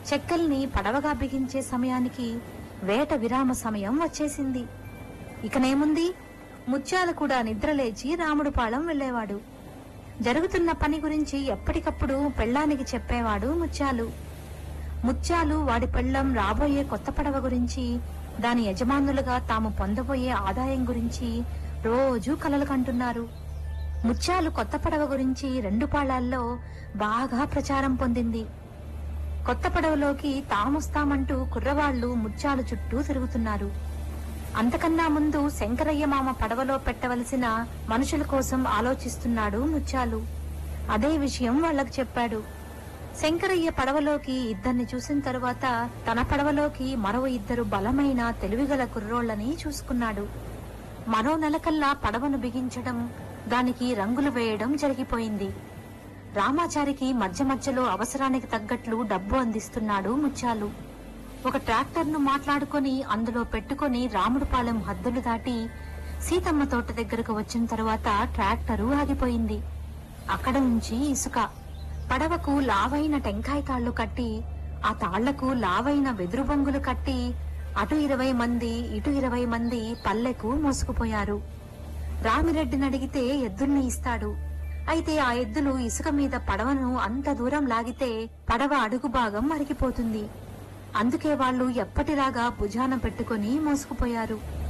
చెక్కల్ని పడవగా బిగించే సమయానికి వేట విరామ సమయం వచ్చేసింది ఇకనేముంది ముత్యాలు కూడా నిద్రలేచి రాముడు పాళెం వెళ్లేవాడు జరుగుతున్న పని గురించి ఎప్పటికప్పుడు పెళ్ళానికి చెప్పేవాడు ముత్యాలు ముత్యాలు వాడి పెళ్ళం రాబోయే కొత్త పడవ గురించి దాని యజమానులుగా తాము పొందబోయే ఆదాయం గురించి రోజూ కలలు కంటున్నారు ముత్యాలు కొత్త పడవ గురించి రెండు పాళాల్లో బాగా ప్రచారం పొందింది కొత్త పడవలోకి తామొస్తామంటూ కుర్రవాళ్లు ముత్యాలు చుట్టూ తిరుగుతున్నారు అంతకన్నా ముందు శంకరయ్య మామ పడవలో పెట్టవలసిన మనుషుల కోసం ఆలోచిస్తున్నాడు ముత్యాలు అదే విషయం వాళ్ళకు చెప్పాడు శంకరయ్య పడవలోకి ఇద్దరిని చూసిన తరువాత తన పడవలోకి మరో ఇద్దరు బలమైన తెలివిగల కుర్రోళ్లని చూసుకున్నాడు మరో నెలకల్లా పడవను బిగించడం దానికి రంగులు వేయడం జరిగిపోయింది రామాచారికి మధ్య మధ్యలో అవసరానికి తగ్గట్లు డబ్బు అందిస్తున్నాడు ముత్యాలు ఒక ట్రాక్టర్ను మాట్లాడుకొని అందులో పెట్టుకొని రాముడుపాలెం హద్దులు దాటి సీతమ్మ తోట దగ్గరకు వచ్చిన తరువాత ట్రాక్టరు ఆగిపోయింది అక్కడ నుంచి ఇసుక పడవకు లావైన టెంకాయ తాళ్లు కట్టి ఆ తాళ్లకు లావైన వెదురు బొంగులు కట్టి అటు ఇరవై మంది ఇటు ఇరవై మంది పల్లెకు మోసుకుపోయారు రామిరెడ్డిని అడిగితే ఎద్దుల్ని ఇస్తాడు అయితే ఆ ఎద్దులు ఇసుక మీద పడవను అంత దూరం లాగితే పడవ అడుగు భాగం మరిగిపోతుంది అందుకే వాళ్ళు ఎప్పటిలాగా భుజాన పెట్టుకుని మోసుకుపోయారు